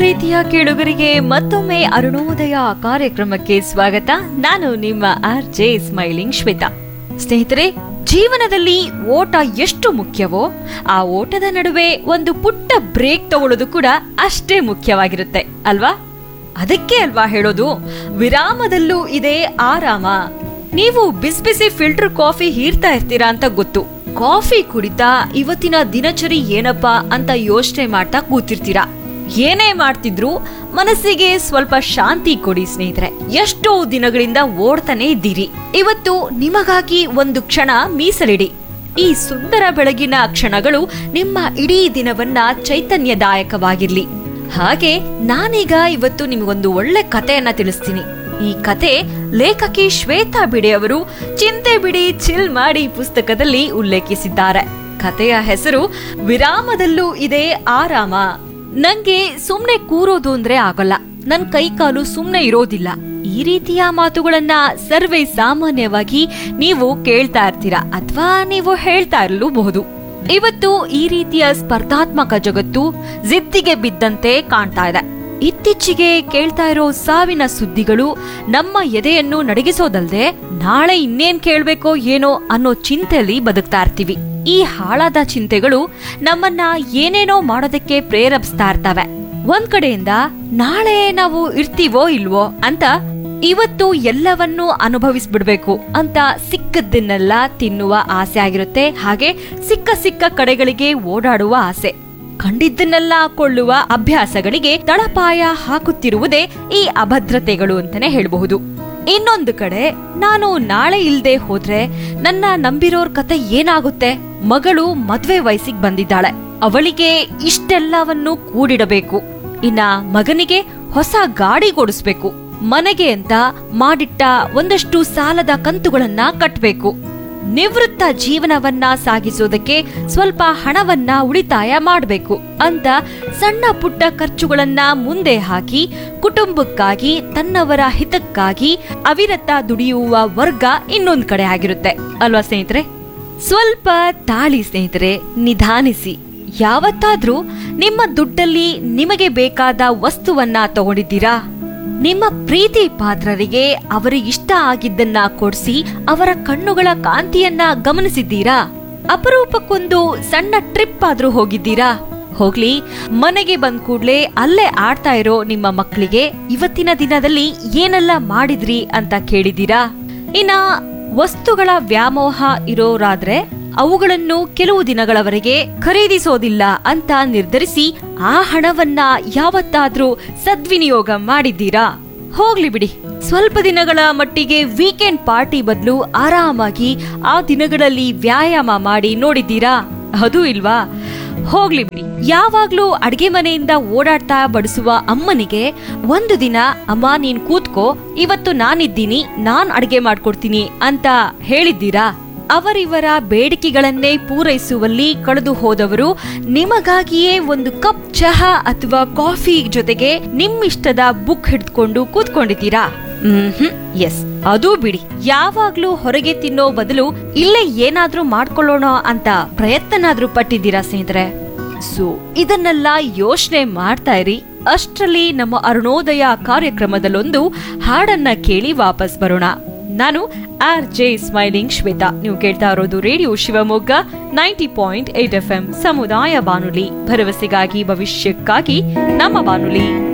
ಪ್ರೀತಿಯ ಕೇಳುಗರಿಗೆ ಮತ್ತೊಮ್ಮೆ ಅರುಣೋದಯ ಕಾರ್ಯಕ್ರಮಕ್ಕೆ ಸ್ವಾಗತ ನಾನು ನಿಮ್ಮ ಆರ್ ಜೆ ಸ್ಮೈಲಿಂಗ್ ಶ್ವೇತಾ ಸ್ನೇಹಿತರೆ ಜೀವನದಲ್ಲಿ ಓಟ ಎಷ್ಟು ಮುಖ್ಯವೋ ಆ ಓಟದ ನಡುವೆ ಒಂದು ಪುಟ್ಟ ಬ್ರೇಕ್ ತಗೊಳ್ಳೋದು ಕೂಡ ಅಷ್ಟೇ ಮುಖ್ಯವಾಗಿರುತ್ತೆ ಅಲ್ವಾ ಅದಕ್ಕೆ ಅಲ್ವಾ ಹೇಳೋದು ವಿರಾಮದಲ್ಲೂ ಇದೆ ಆರಾಮ ನೀವು ಬಿಸಿ ಬಿಸಿ ಫಿಲ್ಟರ್ ಕಾಫಿ ಹೀರ್ತಾ ಇರ್ತೀರಾ ಅಂತ ಗೊತ್ತು ಕಾಫಿ ಕುಡಿತಾ ಇವತ್ತಿನ ದಿನಚರಿ ಏನಪ್ಪಾ ಅಂತ ಯೋಚನೆ ಮಾಡ್ತಾ ಕೂತಿರ್ತೀರಾ ಏನೇ ಮಾಡ್ತಿದ್ರು ಮನಸ್ಸಿಗೆ ಸ್ವಲ್ಪ ಶಾಂತಿ ಕೊಡಿ ಸ್ನೇಹಿತರೆ ಎಷ್ಟೋ ದಿನಗಳಿಂದ ಓಡ್ತಾನೆ ಇದ್ದೀರಿ ಇವತ್ತು ನಿಮಗಾಗಿ ಒಂದು ಕ್ಷಣ ಮೀಸಲಿಡಿ ಈ ಸುಂದರ ಬೆಳಗಿನ ಕ್ಷಣಗಳು ನಿಮ್ಮ ಇಡೀ ದಿನವನ್ನ ಚೈತನ್ಯದಾಯಕವಾಗಿರ್ಲಿ ಹಾಗೆ ನಾನೀಗ ಇವತ್ತು ನಿಮಗೊಂದು ಒಳ್ಳೆ ಕಥೆಯನ್ನ ತಿಳಿಸ್ತೀನಿ ಈ ಕತೆ ಲೇಖಕಿ ಶ್ವೇತಾ ಬಿಡೆ ಅವರು ಚಿಂತೆ ಬಿಡಿ ಚಿಲ್ ಮಾಡಿ ಪುಸ್ತಕದಲ್ಲಿ ಉಲ್ಲೇಖಿಸಿದ್ದಾರೆ ಕಥೆಯ ಹೆಸರು ವಿರಾಮದಲ್ಲೂ ಇದೆ ಆರಾಮ ನಂಗೆ ಸುಮ್ನೆ ಕೂರೋದು ಅಂದ್ರೆ ಆಗಲ್ಲ ನನ್ ಕೈ ಕಾಲು ಸುಮ್ನೆ ಇರೋದಿಲ್ಲ ಈ ರೀತಿಯ ಮಾತುಗಳನ್ನ ಸರ್ವೇ ಸಾಮಾನ್ಯವಾಗಿ ನೀವು ಕೇಳ್ತಾ ಇರ್ತೀರಾ ಅಥವಾ ನೀವು ಹೇಳ್ತಾ ಇರಲೂಬಹುದು ಇವತ್ತು ಈ ರೀತಿಯ ಸ್ಪರ್ಧಾತ್ಮಕ ಜಗತ್ತು ಜಿದ್ದಿಗೆ ಬಿದ್ದಂತೆ ಕಾಣ್ತಾ ಇದೆ ಇತ್ತೀಚೆಗೆ ಕೇಳ್ತಾ ಇರೋ ಸಾವಿನ ಸುದ್ದಿಗಳು ನಮ್ಮ ಎದೆಯನ್ನು ನಡಗಿಸೋದಲ್ದೆ ನಾಳೆ ಇನ್ನೇನ್ ಕೇಳ್ಬೇಕೋ ಏನೋ ಅನ್ನೋ ಚಿಂತೆಯಲ್ಲಿ ಬದುಕ್ತಾ ಇರ್ತೀವಿ ಈ ಹಾಳಾದ ಚಿಂತೆಗಳು ನಮ್ಮನ್ನ ಏನೇನೋ ಮಾಡೋದಕ್ಕೆ ಪ್ರೇರೇಪಿಸ್ತಾ ಇರ್ತವೆ ಒಂದ್ ಕಡೆಯಿಂದ ನಾಳೆ ನಾವು ಇರ್ತೀವೋ ಇಲ್ವೋ ಅಂತ ಇವತ್ತು ಎಲ್ಲವನ್ನೂ ಅನುಭವಿಸ್ಬಿಡ್ಬೇಕು ಅಂತ ಸಿಕ್ಕದ್ದನ್ನೆಲ್ಲ ತಿನ್ನುವ ಆಸೆ ಆಗಿರುತ್ತೆ ಹಾಗೆ ಸಿಕ್ಕ ಸಿಕ್ಕ ಕಡೆಗಳಿಗೆ ಓಡಾಡುವ ಆಸೆ ಕಂಡಿದ್ದನ್ನೆಲ್ಲ ಕೊಳ್ಳುವ ಅಭ್ಯಾಸಗಳಿಗೆ ತಳಪಾಯ ಹಾಕುತ್ತಿರುವುದೇ ಈ ಅಭದ್ರತೆಗಳು ಅಂತಾನೆ ಹೇಳಬಹುದು ಇನ್ನೊಂದು ಕಡೆ ನಾನು ನಾಳೆ ಇಲ್ದೆ ಹೋದ್ರೆ ನನ್ನ ನಂಬಿರೋರ್ ಕತೆ ಏನಾಗುತ್ತೆ ಮಗಳು ಮದ್ವೆ ವಯಸ್ಸಿಗೆ ಬಂದಿದ್ದಾಳೆ ಅವಳಿಗೆ ಇಷ್ಟೆಲ್ಲವನ್ನು ಕೂಡಿಡಬೇಕು ಇನ್ನ ಮಗನಿಗೆ ಹೊಸ ಗಾಡಿ ಕೊಡಿಸ್ಬೇಕು ಮನೆಗೆ ಅಂತ ಮಾಡಿಟ್ಟ ಒಂದಷ್ಟು ಸಾಲದ ಕಂತುಗಳನ್ನ ಕಟ್ಬೇಕು ನಿವೃತ್ತ ಜೀವನವನ್ನ ಸಾಗಿಸೋದಕ್ಕೆ ಸ್ವಲ್ಪ ಹಣವನ್ನ ಉಳಿತಾಯ ಮಾಡಬೇಕು ಅಂತ ಸಣ್ಣ ಪುಟ್ಟ ಖರ್ಚುಗಳನ್ನ ಮುಂದೆ ಹಾಕಿ ಕುಟುಂಬಕ್ಕಾಗಿ ತನ್ನವರ ಹಿತಕ್ಕಾಗಿ ಅವಿರತ ದುಡಿಯುವ ವರ್ಗ ಇನ್ನೊಂದ್ ಕಡೆ ಆಗಿರುತ್ತೆ ಅಲ್ವಾ ಸ್ನೇಹಿತರೆ ಸ್ವಲ್ಪ ತಾಳಿ ಸ್ನೇಹಿತರೆ ನಿಧಾನಿಸಿ ಯಾವತ್ತಾದ್ರೂ ನಿಮ್ಮ ದುಡ್ಡಲ್ಲಿ ನಿಮಗೆ ಬೇಕಾದ ವಸ್ತುವನ್ನ ತಗೊಂಡಿದ್ದೀರಾ ನಿಮ್ಮ ಪ್ರೀತಿ ಪಾತ್ರರಿಗೆ ಅವರಿಗಿಷ್ಟ ಆಗಿದ್ದನ್ನ ಕೊಡ್ಸಿ ಅವರ ಕಣ್ಣುಗಳ ಕಾಂತಿಯನ್ನ ಗಮನಿಸಿದ್ದೀರಾ ಅಪರೂಪಕ್ಕೊಂದು ಸಣ್ಣ ಟ್ರಿಪ್ ಆದ್ರೂ ಹೋಗಿದ್ದೀರಾ ಹೋಗ್ಲಿ ಮನೆಗೆ ಬಂದ್ ಕೂಡ್ಲೆ ಅಲ್ಲೇ ಆಡ್ತಾ ಇರೋ ನಿಮ್ಮ ಮಕ್ಕಳಿಗೆ ಇವತ್ತಿನ ದಿನದಲ್ಲಿ ಏನೆಲ್ಲ ಮಾಡಿದ್ರಿ ಅಂತ ಕೇಳಿದ್ದೀರಾ ಇನ್ನ ವಸ್ತುಗಳ ವ್ಯಾಮೋಹ ಇರೋರಾದ್ರೆ ಅವುಗಳನ್ನು ಕೆಲವು ದಿನಗಳವರೆಗೆ ಖರೀದಿಸೋದಿಲ್ಲ ಅಂತ ನಿರ್ಧರಿಸಿ ಆ ಹಣವನ್ನ ಯಾವತ್ತಾದ್ರೂ ಸದ್ವಿನಿಯೋಗ ಮಾಡಿದ್ದೀರಾ ಹೋಗ್ಲಿ ಬಿಡಿ ಸ್ವಲ್ಪ ದಿನಗಳ ಮಟ್ಟಿಗೆ ವೀಕೆಂಡ್ ಪಾರ್ಟಿ ಬದಲು ಆರಾಮಾಗಿ ಆ ದಿನಗಳಲ್ಲಿ ವ್ಯಾಯಾಮ ಮಾಡಿ ನೋಡಿದ್ದೀರಾ ಅದು ಇಲ್ವಾ ಹೋಗ್ಲಿ ಬಿಡಿ ಯಾವಾಗ್ಲೂ ಅಡ್ಗೆ ಮನೆಯಿಂದ ಓಡಾಡ್ತಾ ಬಡಿಸುವ ಅಮ್ಮನಿಗೆ ಒಂದು ದಿನ ಅಮ್ಮ ನೀನ್ ಕೂತ್ಕೋ ಇವತ್ತು ನಾನಿದ್ದೀನಿ ನಾನ್ ಅಡ್ಗೆ ಮಾಡ್ಕೊಡ್ತೀನಿ ಅಂತ ಹೇಳಿದ್ದೀರಾ ಅವರಿವರ ಬೇಡಿಕೆಗಳನ್ನೇ ಪೂರೈಸುವಲ್ಲಿ ಕಳೆದು ಹೋದವರು ನಿಮಗಾಗಿಯೇ ಒಂದು ಕಪ್ ಚಹಾ ಅಥವಾ ಕಾಫಿ ಜೊತೆಗೆ ನಿಮ್ಮಿಷ್ಟದ ಬುಕ್ ಹಿಡಿದುಕೊಂಡು ಕೂತ್ಕೊಂಡಿದ್ದೀರಾ ಹ್ಮ್ ಎಸ್ ಅದು ಬಿಡಿ ಯಾವಾಗ್ಲೂ ಹೊರಗೆ ತಿನ್ನೋ ಬದಲು ಇಲ್ಲೇ ಏನಾದ್ರೂ ಮಾಡ್ಕೊಳ್ಳೋಣ ಅಂತ ಪ್ರಯತ್ನನಾದ್ರೂ ಪಟ್ಟಿದ್ದೀರಾ ಸ್ನೇಹಿತರೆ ಸೊ ಇದನ್ನೆಲ್ಲ ಯೋಚನೆ ಮಾಡ್ತಾ ಇರಿ ಅಷ್ಟರಲ್ಲಿ ನಮ್ಮ ಅರುಣೋದಯ ಕಾರ್ಯಕ್ರಮದಲ್ಲೊಂದು ಹಾಡನ್ನ ಕೇಳಿ ವಾಪಸ್ ಬರೋಣ ನಾನು ಆರ್ ಜೆ ಸ್ಮೈಲಿಂಗ್ ಶ್ವೇತಾ ನೀವು ಕೇಳ್ತಾ ಇರೋದು radio Shivamogga ninety point eight F M ಸಮುದಾಯ ಬಾನುಲಿ ಭರವಸೆಗಾಗಿ ಭವಿಷ್ಯಕ್ಕಾಗಿ ನಮ್ಮ ಬಾನುಲಿ